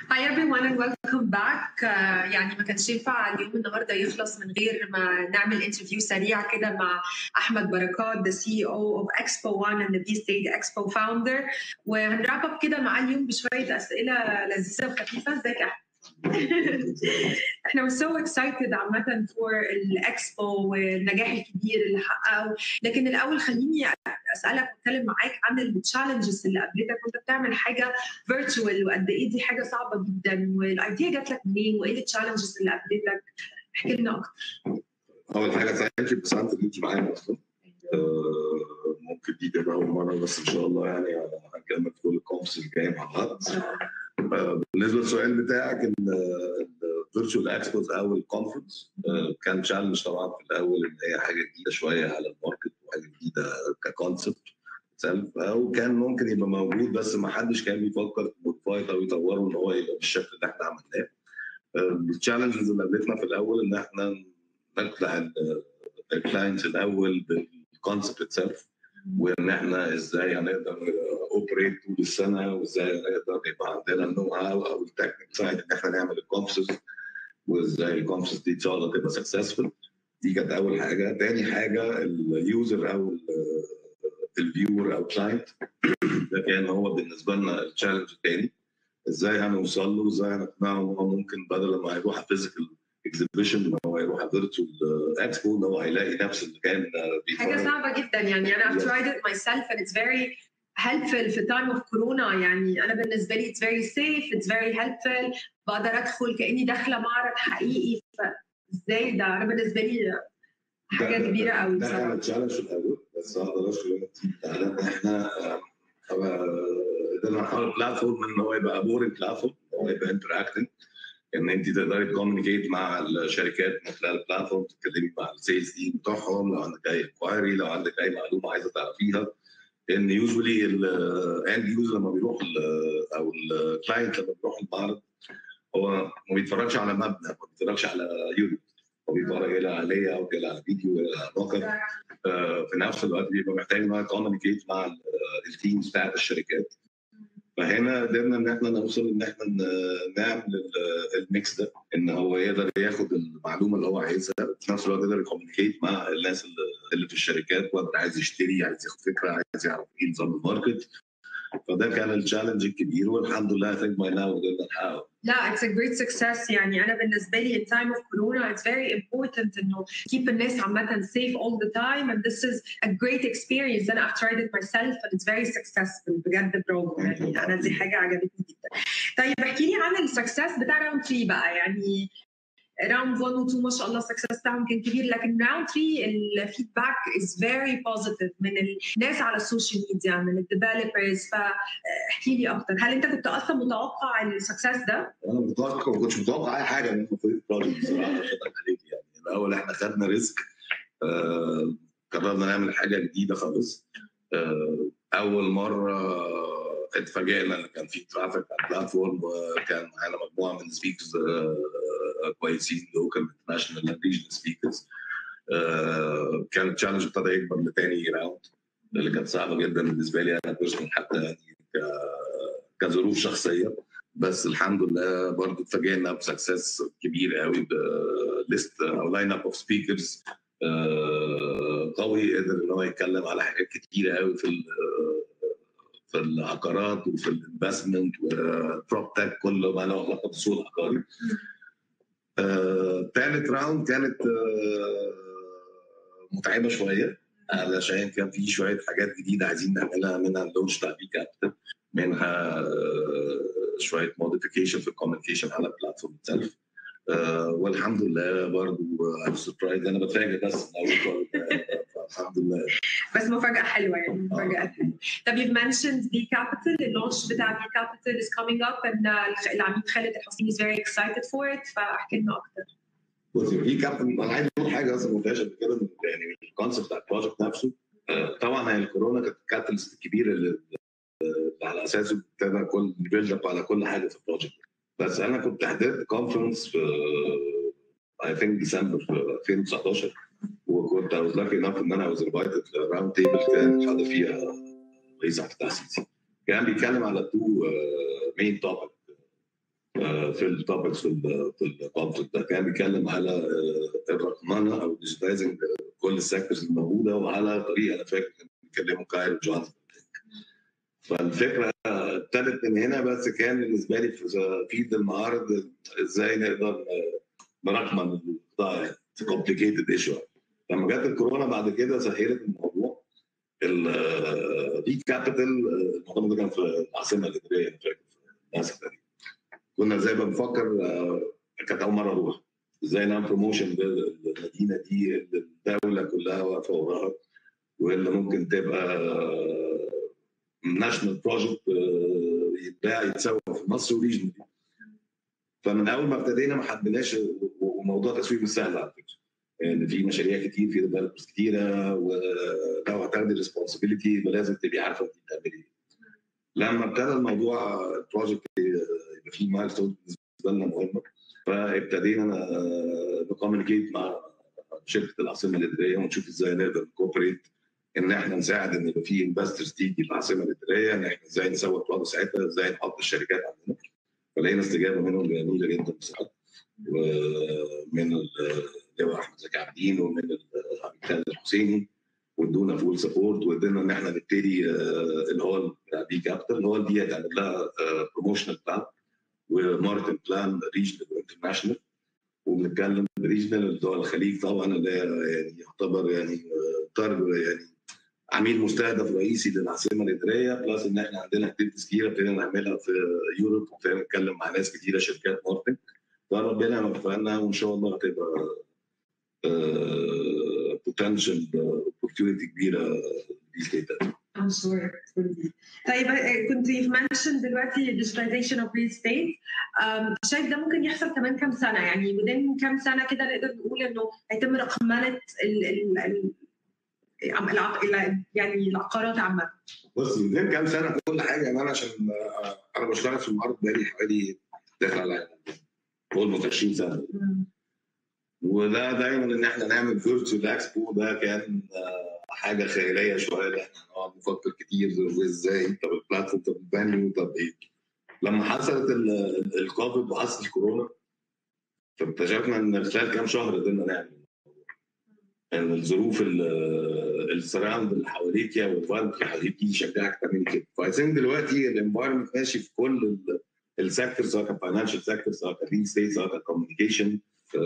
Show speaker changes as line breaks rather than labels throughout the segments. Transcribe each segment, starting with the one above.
Hi everyone and welcome back uh, يعني ما كانش ينفع اليوم النهارده يخلص من غير ما نعمل انترفيو سريع كده مع احمد بركات the CEO of Expo One and the B State Expo founder وهنراب اب كده معاه اليوم بشويه اسئله لذيذه وخفيفه ازيك يا احمد؟ احنا we're so excited عامة for الاكسبو والنجاح الكبير اللي حققه لكن الاول خليني اسالك واتكلم معاك عن التشالنجز اللي قابلتك وانت بتعمل حاجه فيرتشوال وقد ايه دي حاجه صعبه جدا والايديا جات لك منين وايه التشالنجز اللي قابلتك احكي لنا اكتر
اول حاجه ثانك يو بسنت ان انت معانا اصلا آه، ممكن دي تبقى اول مره بس ان شاء الله يعني هنكمل كل الكومبس الجايه مع بعض آه، بالنسبه للسؤال بتاعك الفيرتشوال اكسبوز او الكونفرنس كان تشالنج طبعا في الاول ان هي حاجه جديده شويه على الماركت وحاجه جديده ككونسبت وكان ممكن يبقى موجود بس ما حدش كان بيفكر موديفاي او يطوره ان هو يبقى بالشكل اللي احنا عملناه التشالنجز اللي قابلتنا في الاول ان احنا نقنع الكلاينتس الاول بالكونسبت اتسلف وان احنا ازاي هنقدر اوبريت طول السنه وازاي هنقدر يبقى عندنا النو هاو او التكنيك سايد ان احنا نعمل الكونفسز وازاي الكونفسز دي ان شاء الله تبقى سكسسفول دي كانت اول حاجه تاني حاجه اليوزر او الفيور او كلاينت ده كان هو بالنسبه لنا التشالنج الثاني ازاي هنوصل له ازاي هنقنعه ان هو ممكن بدل ما يروح فيزيكال اكزيبيشن ان هو يروح فيرتشوال اكسبو ان هو هيلاقي نفس اللي كان
حاجه صعبه جدا يعني انا I've tried it myself and it's very helpful في تايم اوف كورونا يعني انا بالنسبه لي it's very safe it's very helpful بقدر ادخل كاني داخله معرض حقيقي فازاي ده انا بالنسبه لي حاجه كبيره قوي
ده كان تشالنج في الاول بس اقدر اشكر ان احنا قدرنا نحول بلاتفورم ان هو يبقى بورنج بلاتفورم هو يبقى انتراكتنج ان انت تقدري تكومينيكيت مع الشركات من خلال البلاتفورم تتكلمي مع السيلز تيم بتوعهم لو عندك اي انكوايري لو عندك اي معلومه عايزه تعرفيها ان يوجولي الاند يوزر لما بيروح او الكلاينت لما بيروح المعرض هو ما بيتفرجش على مبنى ما بيتفرجش على يونت هو بيتفرج الى عليه او الى على فيديو الى موقع في نفس الوقت بيبقى محتاج ان هو يكومينيكيت مع التيمز بتاعت الشركات فهنا قدرنا ان احنا نوصل ان احنا نعمل الميكس ده ان هو يقدر ياخد المعلومه اللي هو عايزها في نفس الوقت يقدر يكومينيكيت مع الناس اللي في الشركات وقدر عايز يشتري عايز ياخد فكره عايز يعرف ايه نظام الماركت فده كان التشالنج الكبير والحمد لله I think by now قدرنا نحققه
لا it's a great success يعني انا بالنسبه لي in time of corona it's very important انه keep الناس عامه safe all the time and this is a great experience and I've tried it myself and it's very successful بجد برافو يعني انا دي حاجه عجبتني جدا طيب احكي لي عن السكسس بتاع راوند 3 بقى يعني راوند 1 و 2 ما شاء الله السكسس بتاعهم كان كبير لكن راوند 3 الفيدباك از فيري بوزيتيف من الناس على السوشيال ميديا من الديفلوبرز فاحكي لي اكتر هل انت كنت اصلا متوقع السكسس ده؟
انا متوقع ما كنتش متوقع اي حاجه من البروجكت بصراحه عشان عليك يعني الاول احنا خدنا ريسك آه قررنا نعمل حاجه جديده خالص آه اول مره اتفاجئنا ان كان في ترافيك على البلاتفورم وكان معانا مجموعه من سبيكرز كويسين لوكال انترناشونال ريجنال سبيكرز كان التشالنج ابتدى يكبر لتاني راوند اللي كانت صعبه جدا بالنسبه لي انا بيرسونال حتى يعني كظروف شخصيه بس الحمد لله برضه اتفاجئنا بسكسس كبير قوي بليست او لاين اب اوف سبيكرز قوي قدر ان هو يتكلم على حاجات كتيره قوي في في العقارات وفي الانفستمنت وبروب تك كله ما له علاقه بالسوق العقاري. ثالث راوند كانت آه متعبه شويه علشان كان في شويه حاجات جديده عايزين نعملها منها اللونش بتاع بي كابيتال منها آه شويه موديفيكيشن في الكوميونيكيشن على البلاتفورم اتسلف آه والحمد لله برضه سربرايز انا بتفاجئ بس الحمد لله
بس مفاجاه حلوه يعني مفاجاه حلوه طب you've mentioned بي كابيتال اللونش بتاع بي كابيتال is coming up and العميد خالد الحسيني is very excited for it فاحكي لنا اكتر
بصي بي كابيتال انا عايز اقول حاجه اصلا ما قلتهاش قبل كده يعني الكونسيبت بتاع البروجكت نفسه طبعا هي الكورونا كانت الكاتاليست الكبير اللي على اساسه ابتدى كل بيلد اب على كل حاجه في البروجكت بس انا كنت حضرت كونفرنس في اي ثينك ديسمبر في 2019 وكنت I was lucky enough ان انا was invited راوند تيبل كان حاضر فيها رئيس عبد الفتاح السيسي كان بيتكلم على تو مين توبيك في التوبكس في في الكونفليكت ده كان بيتكلم على الرقمنه او ديجيتايزنج كل السيكتورز الموجوده وعلى طريقه انا فاكر كانوا بيتكلموا كايرو جونز فالفكره ابتدت من هنا بس كان بالنسبه لي في فيد المعارض ازاي نقدر نرقمن القطاع يعني كومبليكيتد ايشو لما جت الكورونا بعد كده سهلت الموضوع البي كابيتال الموضوع ده كان في العاصمه الاداريه انا فاكر في ناسا تقريبا كنا زي ما بنفكر كانت اول مره اروح ازاي نعمل بروموشن للمدينه دي اللي الدوله كلها واقفه وراها واللي ممكن تبقى ناشونال بروجكت يتباع يتسوق في مصر وريجن فمن اول ما ابتدينا ما حبيناش وموضوع التسويق مش سهل على فكره ان في مشاريع كتير في ديفلوبرز كتيره ولو هتاخدي ريسبونسبيلتي يبقى لازم تبقي عارفه انت بتعملي ايه. لما ابتدى الموضوع البروجكت يبقى فيه مايل ستون بالنسبه لنا مهمه فابتدينا نكوميونيكيت مع شركه العاصمه الاداريه ونشوف ازاي نقدر نكوبريت ان احنا نساعد ان يبقى في انفسترز تيجي العاصمه الاداريه ان احنا ازاي نسوق وضع ساعتها ازاي نحط الشركات عندنا فلقينا استجابه منهم جميله جدا بصراحه ومن اللواء احمد زكي عابدين ومن عبد خالد الحسيني وادونا فول سبورت وادينا ان احنا نبتدي اللي هو بي كابيتال اللي هو دي هتعمل لها بروموشنال بلان وماركتنج بلان ريجنال وانترناشونال وبنتكلم ريجنال دول الخليج طبعا اللي يعني يعتبر يعني يعني عميل مستهدف رئيسي للعاصمه الاداريه بلس ان احنا عندنا اكتيفيتيز كتيره ابتدينا نعملها في يوروب وابتدينا نتكلم مع ناس كتيره شركات ماركتنج فربنا وفقنا وان شاء الله هتبقى بوتنشال اوبورتيونيتي كبيره للستيت
I'm sure طيب كنت منشن دلوقتي digitization of real estate شايف ده ممكن يحصل كمان كام سنه يعني بدين كام سنه كده نقدر نقول انه هيتم رقمنه ال ال ال يعني العقارات عامه
بص من كام سنه كل حاجه يعني انا عشان انا بشتغل في المعرض بقالي حوالي داخل على اولموست 20 سنه وده دايما ان احنا نعمل فيرتشوال اكسبو ده كان حاجه خياليه شويه ان احنا نقعد نفكر كتير وازاي طب البلاتفورم طب الفانيو طب ايه لما حصلت الكوفيد وحصل الكورونا فاكتشفنا ان خلال كام شهر قدرنا نعمل ان الظروف السراوند اللي حواليك والفايب اللي حواليك يشجعك تعمل كده فاي دلوقتي الانفايرمنت ماشي في كل السيكتور سواء كان فاينانشال سيكتور سواء كان ريل ستيت سواء كان كوميونيكيشن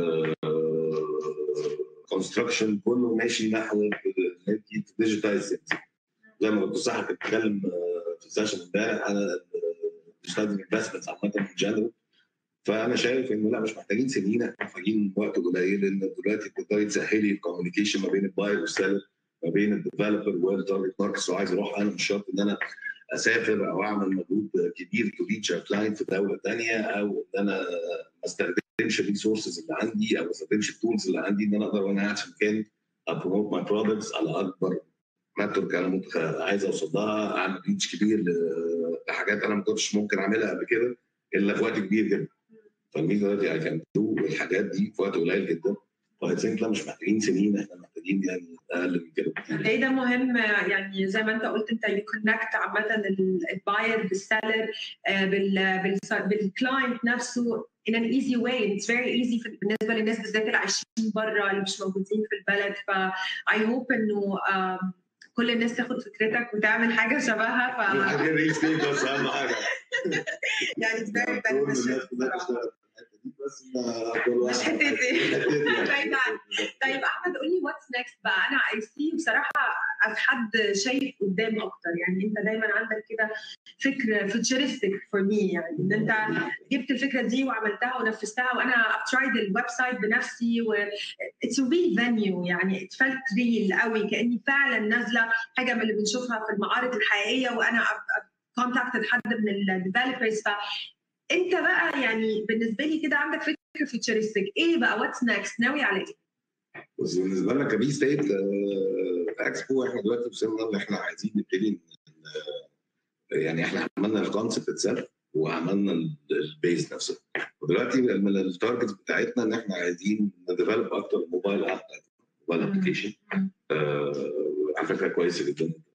كونستراكشن كله ماشي نحو ديجيتايز زي ما كنت صح كنت بتكلم في السيشن امبارح على ديجيتايز انفستمنتس عامه في جنرال فانا شايف انه لا مش محتاجين سنين احنا محتاجين وقت قليل لان دلوقتي تقدري تسهلي الكوميونيكيشن ما بين الباير والسيلر ما بين الديفلوبر والتارجت ماركتس وعايز اروح انا مش شرط ان انا اسافر او اعمل مجهود كبير تو ريتش كلاينت في دوله ثانيه او ان انا ما استخدمش الريسورسز اللي عندي او ما استخدمش التولز اللي عندي ان انا اقدر وانا قاعد في مكان ابروموت ماي برودكتس على اكبر نتورك انا عايز اوصل لها اعمل ريتش كبير لحاجات انا ما كنتش ممكن اعملها قبل كده الا في وقت كبير جدا فالميزه دلوقتي اي كان دو الحاجات دي في وقت قليل جدا فاي ثينك لا مش محتاجين سنين احنا محتاجين يعني اقل من كده
بكتير. ايه ده مهم يعني زي ما انت قلت انت يكونكت عامه الباير بالسيلر بالكلاينت نفسه in an easy way it's very easy بالنسبه للناس بالذات اللي عايشين بره اللي مش موجودين في البلد ف I hope انه كل الناس تاخد فكرتك وتعمل حاجه شبهها ف
حاجه ريل ستيت بس اهم حاجه
يعني it's very beneficial
بس
مش حتتي طيب احمد قول لي واتس نيكست بقى انا اي سي بصراحه از حد شايف قدام اكتر يعني انت دايما عندك كده فكر فيوتشرستيك فور مي يعني ان انت جبت الفكره دي وعملتها ونفذتها وانا ترايد الويب سايت بنفسي و اتس ريل فانيو يعني ات فيلت ريل قوي كاني فعلا نازله حاجه من اللي بنشوفها في المعارض الحقيقيه وانا كونتاكتد حد من الديفلوبرز ف انت بقى يعني بالنسبه لي كده عندك فكره فيوتشرستيك ايه بقى واتس نيكست ناوي على ايه؟
بس بالنسبه لنا كبي ستيت اكسبو احنا دلوقتي وصلنا ان احنا عايزين نبتدي يعني احنا عملنا الكونسبت اتسلف وعملنا البيز نفسه ودلوقتي من التارجت بتاعتنا ان احنا عايزين نديفلوب اكتر الموبايل اب موبايل ابلكيشن على فكره كويسه جدا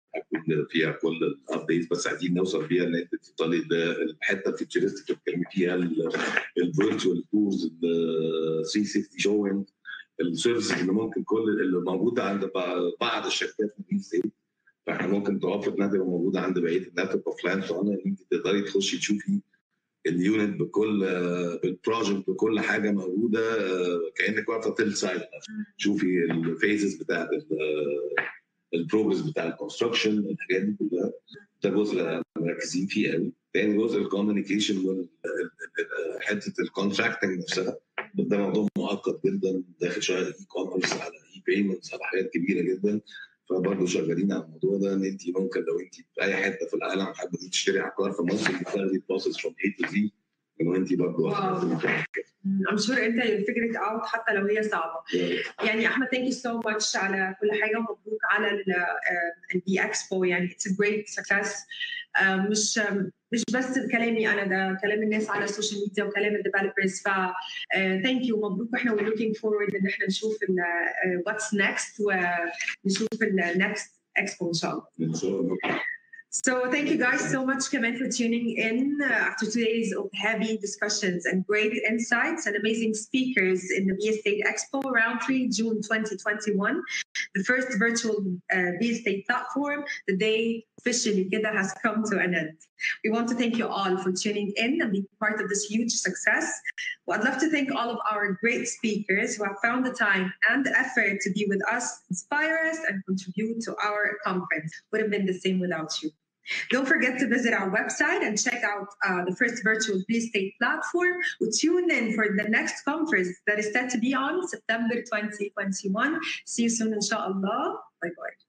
فيها كل الابديتس بس عايزين نوصل بيها ان انت توصلي للحته الفيتشرستيك اللي بتتكلمي فيها الفيرتشوال تورز ال 360 شوينج السيرفيسز اللي ممكن كل اللي موجوده عند بعض الشركات في الريل ستيت فاحنا ممكن توفر انها تبقى موجوده عند بقيه النتورك اوف لاين ان انت تقدري تخشي تشوفي اليونت بكل بالبروجكت بكل حاجه موجوده كانك واقفه تل سايد تشوفي الفيزز بتاعت البروجرس بتاع الكونستراكشن الحاجات دي كلها ده جزء مركزين فيه قوي تاني جزء الكوميونيكيشن حته الكونتراكتنج نفسها ده موضوع معقد جدا داخل شويه اي كوميرس على اي بيمنتس على حاجات كبيره جدا فبرضه شغالين على الموضوع ده ان انت ممكن لو انت في اي حته في العالم حابه تشتري عقار فممكن تاخدي البروسس فروم اي تو زي ان انت برضه
I'm sure انت you'll figure it out حتى لو هي صعبه. يعني احمد thank you so much على كل حاجه ومبروك على البي اكسبو يعني it's a great success مش مش بس كلامي انا ده كلام الناس على السوشيال ميديا وكلام الديفلوبرز ف ثانك يو مبروك واحنا وي looking forward ان احنا نشوف واتس نيكست ونشوف النكست اكسبو ان شاء الله.
ان شاء الله.
So thank you guys so much, Kamen, for tuning in uh, after two days of heavy discussions and great insights and amazing speakers in the Via State Expo Round 3, June 2021. The first virtual uh, Via State platform, the day officially Kida has come to an end. We want to thank you all for tuning in and being part of this huge success. Well, I'd love to thank all of our great speakers who have found the time and the effort to be with us, inspire us, and contribute to our conference. Would have been the same without you. Don't forget to visit our website and check out uh, the first virtual real estate platform. We'll tune in for the next conference that is set to be on September 2021. See you soon, inshallah. Bye bye.